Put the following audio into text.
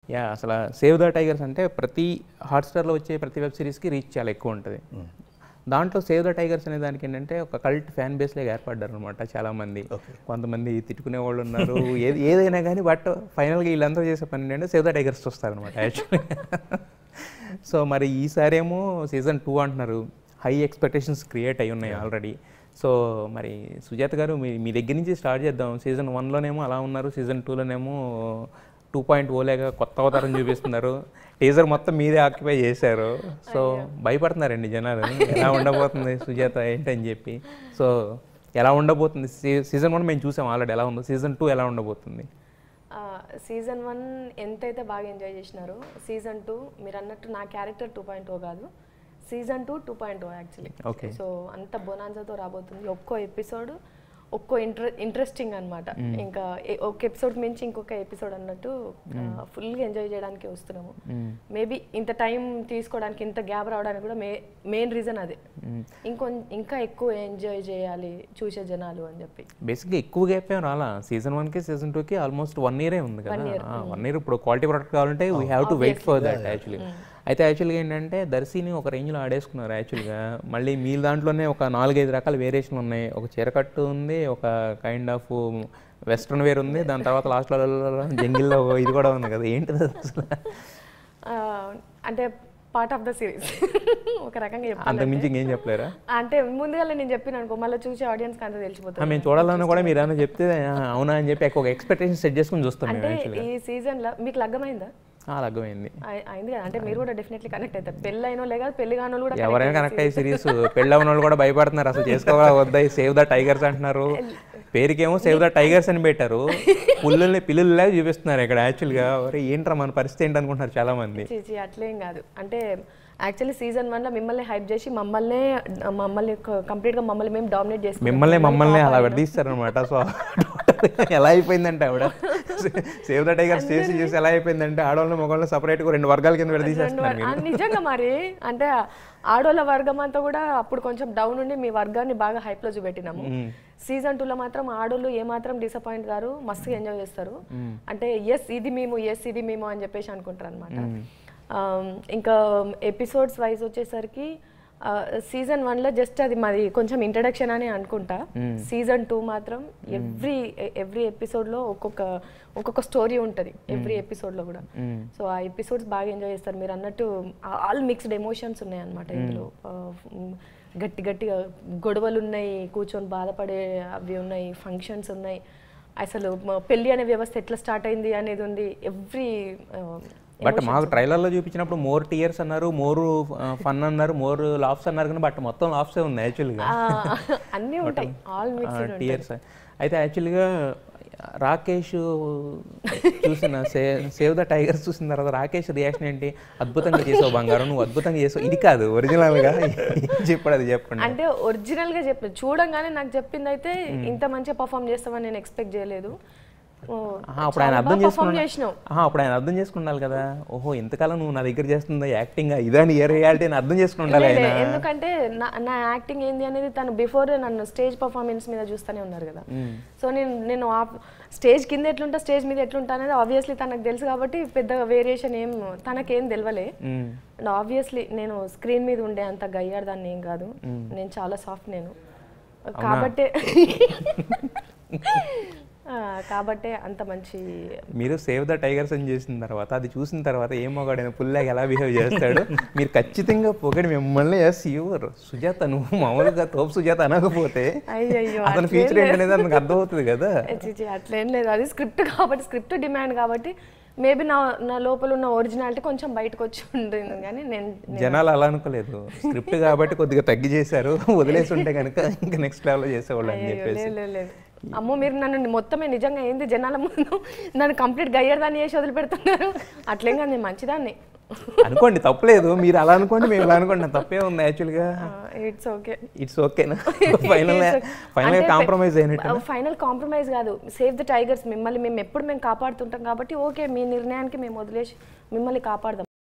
Yeah అసలు save the tigers అంటే ప్రతి హాట్స్టార్లో వచ్చే ప్రతి వెబ్ సిరీస్కి రీచ్ చాలా ఎక్కువ ఉంటుంది దాంట్లో సేవ్ ద టైగర్స్ అనే దానికి ఏంటంటే ఒక కల్ట్ ఫ్యాన్ బేస్లో ఏర్పడ్డారు అనమాట చాలామంది కొంతమంది తిట్టుకునే వాళ్ళు ఉన్నారు ఏది ఏదైనా కానీ బట్ ఫైనల్గా వీళ్ళందరూ చేసే పని ఏంటంటే సేవ్ ద టైగర్స్ చూస్తారనమాట యాక్చువల్లీ సో మరి ఈసారి ఏమో సీజన్ టూ అంటున్నారు హై ఎక్స్పెక్టేషన్స్ క్రియేట్ అయి ఉన్నాయి ఆల్రెడీ సో మరి సుజాత గారు మీ మీ దగ్గర నుంచి స్టార్ట్ చేద్దాం సీజన్ వన్లోనేమో అలా ఉన్నారు సీజన్ టూలోనేమో టూ పాయింట్ ఓలేగా కొత్త అవతారం చూపిస్తున్నారు టీజర్ మొత్తం మీరే ఆక్యుపై చేశారు సో భయపడుతున్నారండి జనాలు ఎలా ఉండబోతుంది సుజాత ఏంటని చెప్పి సో ఎలా ఉండబోతుంది సీజన్ వన్ మేము చూసాం ఆల్రెడీ ఎలా ఉందో సీజన్ టూ ఎలా ఉండబోతుంది సీజన్ వన్ ఎంతైతే బాగా ఎంజాయ్ చేసినారో సీజన్ టూ మీరు అన్నట్టు నా క్యారెక్టర్ టూ పాయింట్ ఓ కాదు season two two point O actually Okay. So అంత బొనాన్సాతో రాబోతుంది ఒక్కో ఎపిసోడ్ ఒక్కో ఇంట్రె ఇంట్రెస్టింగ్ అనమాట ఇంకా ఏ- ఒక ఎపిసోడ్ మించి ఇంకొక ఎపిసోడ్ అన్నట్టు ఫుల్గా ఎంజాయ్ చేయడానికి వస్తున్నాము మేబీ ఇంత టైం తీసుకోవడానికి ఇంత గ్యాప్ రావడానికి కూడా మే మెయిన్ రీజన్ అదే ఇంకొ ఇంకా ఎక్కువ ఎంజాయ్ చేయాలి చూసే జనాలు అని చెప్పి బేసిక్గా ఎక్కువ గ్యాప్ ఏం రాలా సీజన్ వన్కి సీజన్ టూకి ఆల్మోస్ట్ వన్ ఇయరే ఉంది కదా వన్ ఇయర్ ఇప్పుడు క్వాలిటీ ప్రొడక్ట్ కావాలంటే we have to wait for that actually అయితే యాక్చువల్గా ఏంటంటే దర్శిని ఒక రేంజ్లో ఆడేసుకున్నారు యాక్చువల్గా మళ్ళీ మీ దాంట్లోనే ఒక నాలుగైదు రకాల వేరియేషన్లు ఉన్నాయి ఒక చీరకట్టు ఉంది ఒక కైండ్ ఆఫ్ వెస్ట్రన్ వేర్ ఉంది దాని తర్వాత లాస్ట్లో జంగిల్లో ఇది కూడా ఉంది కదా ఏంటిది అసలు ఆ, అంటే పార్ట్ ఆఫ్ ద సిరీస్ ఒక రకంగా చెప్పాలి అంతకుమించి ఇంకేం చెప్పలేరా అంటే ముందుగా నేను చెప్పిన అనుకో మళ్ళీ చూసే ఆడియన్స్ అంతా ఆ, తెలిసిపోతుంది మేము చూడాలన్నా కూడా మీరు ఏమైనా చెప్తే ఆ, అవునా అని చెప్పి ఒక ఎక్స్పెక్టేషన్ సెట్ చేసుకుని చూస్తాం మేము అంటే యాక్చువల్గా ఈ సీజన్ లో మీకు లగ్గమైందా లగ్గమైంది అయి- అయింది కదా అంటే మీరు కూడా డెఫినెట్లీ కనెక్ట్ అవుతారు పెళ్ళి అయిన లేదా పెళ్లి కాని వాళ్ళు కూడా ఎవరైనా కనెక్ట్ అయ్యే సిరీస్ పెళ్ళి ఉన్న వాళ్ళు కూడా భయపడుతున్నారు అసలు చేసుకోవాలా వద్దా సేవ్ ద టైగర్స్ అంటున్నారు పేరుకేమో సేవ్ ద టైగర్స్ అని పెట్టారు పుల్లుల్ని పిల్లుల్లాగా చూపిస్తున్నారు ఇక్కడ యాక్చువల్గా ఒరే ఏంట్రా మన పరిస్థితి ఏంటి అనుకుంటున్నారు చాలా మంది చీచి అట్లేం కాదు అంటే యాక్చువల్లీ సీజన్ వన్ లో మిమ్మల్ని హైప్ చేసి మమ్మల్ని మమ్మల్ని కంప్లీట్ గా మమ్మల్ని మేము డామినేట్ చేసి మిమ్మల్ని మమ్మల్ని అలా విడదీస్తారనమాట సో ఎలా అయిపోయిందంటే ఆవిడ సేవ్ ద టైగర్స్ చేసి చేసి ఎలా అయిపోయిందంటే ఆడవాళ్ళని మగవాళ్ళని సపరేట్గా రెండు వర్గాల కింద విడదీసేస్తున్నారు మీరు నిజంగా మరి అంటే ఆడోళ్ళ వర్గం అంతా కూడా అప్పుడు కొంచెం డౌన్ ఉండి మీ వర్గాన్ని బాగా హైప్ లో చూపెట్టినాము సీజన్ టూ లో మాత్రం ఆడోళ్ళు ఏ మాత్రం డిసప్పాయింట్ గారు మస్తు ఎంజాయ్ చేస్తారు అంటే ఎస్ ఇది మేము ఎస్ ఇది మేము అని చెప్పేసి అనుకుంటారు అనమాట ఇంకా ఎపిసోడ్స్ వైజ్ వచ్చేసరికి సీజన్ వన్ లో జస్ట్ అది మాది కొంచెం ఇంట్రడక్షన్ అని అనుకుంటా సీజన్ టూ మాత్రం ఎవ్రీ ఎవ్రీ ఎపిసోడ్ లో ఒక్కొక్క ఒక్కొక్క స్టోరీ ఉంటది ఎవ్రీ ఎపిసోడ్ లో కూడా సో ఆ ఎపిసోడ్స్ బాగా ఎంజాయ్ చేస్తారు మీరు అన్నట్టు ఆల్ మిక్స్డ్ ఎమోషన్స్ ఉన్నాయి అనమాట ఇందులో ఆ, మ్, గట్టి గట్టిగా గొడవలు ఉన్నాయి కూర్చొని బాధపడే అవి ఉన్నాయి ఫంక్షన్స్ ఉన్నాయి అసలు మ- పెళ్లి అనే వ్యవస్థ ఎట్లా స్టార్ట్ అయింది అనేది ఉంది ఎవ్రీ బట్ మాకు ట్రైలర్లో చూపించినప్పుడు మోర్ టీయర్స్ అన్నారు మోర్ ఫన్ అన్నారు మోర్ లాఫ్స్ అన్నారు కానీ బట్ మొత్తం లాఫ్సే ఉంది యాక్చువల్గా అన్నీ ఉంటాయి ఆల్ మిక్స్డ్ టీయర్స్ అయితే యాక్చువల్గా రాకేష్ చూసిన సే సేవ్ ద టైగర్స్ చూసిన తర్వాత రాకేష్ రియాక్షన్ ఏంటి అద్భుతంగా చేసావు బంగారం నువ్వు అద్భుతంగా చేసావు ఇది కాదు ఒరిజినల్గా చెప్పాడు అది చెప్పండి అంటే ఒరిజినల్ గా చెప్పి చూడంగానే నాకు చెప్పింది అయితే ఇంత మంచిగా పర్ఫామ్ చేస్తామని నేను ఎక్స్పెక్ట్ చేయలేదు ఓ, ఆహా, అప్పుడు ఆయన చాలా అర్థం బాగా perform చేసుకున్నాడు చేసినావు ఆహా, అప్పుడు ఆయన అర్థం చేసుకున్నాడు కదా ఓహో ఇంతకాలం నువ్వు నా దగ్గర చేస్తుంది యాక్టింగ్ ఇదని ఏ రియాలిటీ అని అర్థం చేసుకుని ఉండాలి లే, ఆయన లే, ఎందుకంటే నా నా యాక్టింగ్ ఏంది అనేది తను బిఫోర్ నన్ను స్టేజ్ పర్ఫార్మెన్స్ మీద చూస్తూనే ఉన్నారు కదా సో నేను నేను ఆ స్టేజ్ కింద ఎట్లుంటా స్టేజ్ మీద ఎట్లుంటా అనేది ఆబ్వియస్లీ తనకు తెలుసు కాబట్టి పెద్ద వేరియేషన్ ఏం తనకేం తెలియలే మ్మ్. అండ్ ఆబ్వియస్లీ నేను స్క్రీన్ మీద ఉండే అంత గయ్యాడు దాన్ని ఏం కాదు నేను చాలా సాఫ్ట్ నేను కాబట్టే ఆ, కాబట్టే అంత మంచి మీరు సేవ్ ద టైగర్స్ అని చేసిన తర్వాత అది చూసిన తర్వాత ఏం మొగాడైనా పుల్లాగా ఎలా బిహేవ్ చేస్తాడు మీరు ఖచ్చితంగా పొగడి మిమ్మల్ని ఎస్ యువర్ సుజాత నువ్వు మామూలుగా తోపు సుజాత అనకపోతే అయ్యయ్యో అతని ఫ్యూచర్ ఏంటనేది అతనికి అర్థమవుతుంది కదా చిచి అట్లేం లేదు అది స్క్రిప్ట్ కాబట్టి స్క్రిప్ట్ డిమాండ్ కాబట్టి మేబీ నా నా లోపల ఉన్న ఒరిజినాలిటీ కొంచెం బయటకు వచ్చి ఉంటుంది కానీ నేను జనాలు అలా అనుకోలేదు స్క్రిప్ట్ కాబట్టి కొద్దిగా తగ్గి చేశారు వదిలేసి ఉంటే కనుక ఇంకా నెక్స్ట్ లెవెల్లో చేసేవాళ్ళు అని అయ్యో, చెప్పేసి లేదు లేదు లేదు అమ్మో మీరు నన్ను మొత్తమే నిజంగా ఏంది జనాల ముందు నన్ను కంప్లీట్ గయ్యర్ చేసి వదిలిపెడుతున్నారు అట్లేం కాదు నేను మంచిదాన్ని అనుకోండి తప్పలేదు మీరు అలా అనుకోండి మేము ఇలా అనుకోండి నా తప్పే ఉంది యాక్చువల్గా ఇట్స్ ఓకే ఇట్స్ ఓకేనా ఫైనల్ ఫైనల్ కాంప్రమైజ్ అయినట్టు ఫైనల్ కాంప్రమైజ్ కాదు సేవ్ ద టైగర్స్ మిమ్మల్ని మేము ఎప్పుడు మేము కాపాడుతుంటాం కాబట్టి ఓకే మీ నిర్ణయానికి మేము వదిలేసి మిమ్మల్ని కాపాడదాం